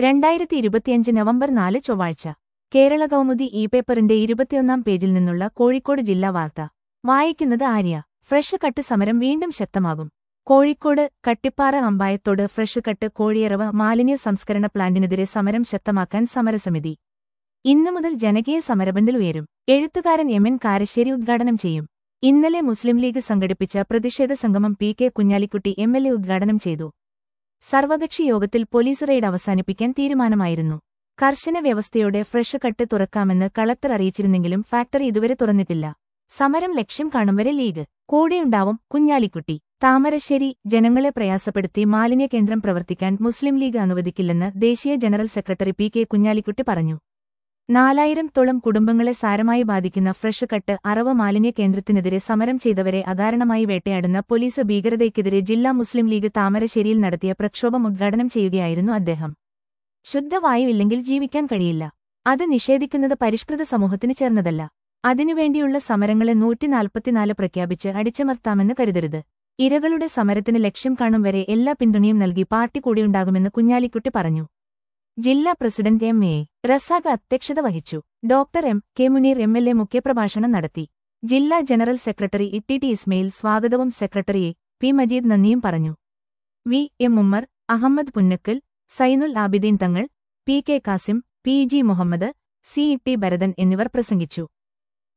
രണ്ടായിരത്തി ഇരുപത്തിയഞ്ച് നവംബർ നാല് ചൊവ്വാഴ്ച കേരള കൗമുദി ഇ പേപ്പറിന്റെ ഇരുപത്തിയൊന്നാം പേജിൽ നിന്നുള്ള കോഴിക്കോട് ജില്ലാ വാർത്ത വായിക്കുന്നത് ആര്യ ഫ്രഷ് കട്ട് സമരം വീണ്ടും ശക്തമാകും കോഴിക്കോട് കട്ടിപ്പാറ അമ്പായത്തോട് ഫ്രഷ് കട്ട് കോഴിയറവ് മാലിന്യ സംസ്കരണ പ്ലാന്റിനെതിരെ സമരം ശക്തമാക്കാൻ സമരസമിതി ഇന്നു മുതൽ ജനകീയ സമരബന്ധിൽ ഉയരും എഴുത്തുകാരൻ എം എൻ കാരശ്ശേരി ഉദ്ഘാടനം ചെയ്യും ഇന്നലെ മുസ്ലിം ലീഗ് സംഘടിപ്പിച്ച പ്രതിഷേധ സംഗമം P K Kunhalikutty M L A ഉദ്ഘാടനം ചെയ്തു സർവകക്ഷി യോഗത്തിൽ പോലീസ് റെയ്ഡ് അവസാനിപ്പിക്കാൻ തീരുമാനമായിരുന്നു കർശന വ്യവസ്ഥയോടെ ഫ്രഷ് കട്ട് തുറക്കാമെന്ന് കളക്ടർ അറിയിച്ചിരുന്നെങ്കിലും ഫാക്ടറി ഇതുവരെ തുറന്നിട്ടില്ല സമരം ലക്ഷ്യം കാണും വരെ ലീഗ് കൂടെയുണ്ടാവും കുഞ്ഞാലിക്കുട്ടി താമരശ്ശേരി ജനങ്ങളെ പ്രയാസപ്പെടുത്തി മാലിന്യ കേന്ദ്രം പ്രവർത്തിക്കാൻ മുസ്ലിം ലീഗ് അനുവദിക്കില്ലെന്ന് ദേശീയ general secretary P K Kunhalikutty പറഞ്ഞു നാലായിരം തോളം കുടുംബങ്ങളെ സാരമായി ബാധിക്കുന്ന ഫ്രഷ് കട്ട് അറവ് മാലിന്യ കേന്ദ്രത്തിനെതിരെ സമരം ചെയ്തവരെ അകാരണമായി വേട്ടയാടുന്ന പോലീസ് ഭീകരതയ്ക്കെതിരെ ജില്ലാ മുസ്ലിം ലീഗ് താമരശ്ശേരിയിൽ നടത്തിയ പ്രക്ഷോഭം ഉദ്ഘാടനം ചെയ്യുകയായിരുന്നു അദ്ദേഹം ശുദ്ധവായുവില്ലെങ്കിൽ ജീവിക്കാൻ കഴിയില്ല അത് നിഷേധിക്കുന്നത് പരിഷ്കൃത സമൂഹത്തിന് ചേർന്നതല്ല അതിനുവേണ്ടിയുള്ള സമരങ്ങളെ നൂറ്റിനാൽപ്പത്തിനാല് പ്രഖ്യാപിച്ച് അടിച്ചമർത്താമെന്ന് കരുതരുത് ഇരകളുടെ സമരത്തിന് ലക്ഷ്യം കാണും വരെ എല്ലാ പിന്തുണയും നൽകി പാർട്ടി കൂടെയുണ്ടാകുമെന്ന് കുഞ്ഞാലിക്കുട്ടി പറഞ്ഞു ജില്ലാ പ്രസിഡന്റ് എം എ റസാഖ് അധ്യക്ഷത വഹിച്ചു doctor M K Muneer M L A മുഖ്യപ്രഭാഷണം നടത്തി ജില്ലാ general secretary E T Ismail സ്വാഗതവും സെക്രട്ടറി എ പി മജീദ് നന്ദിയും പറഞ്ഞു V M Ummer Ahammed Punnakkal Zainul Abideen Thangal P K Kasim P G Muhammed C E T Bharathan എന്നിവർ പ്രസംഗിച്ചു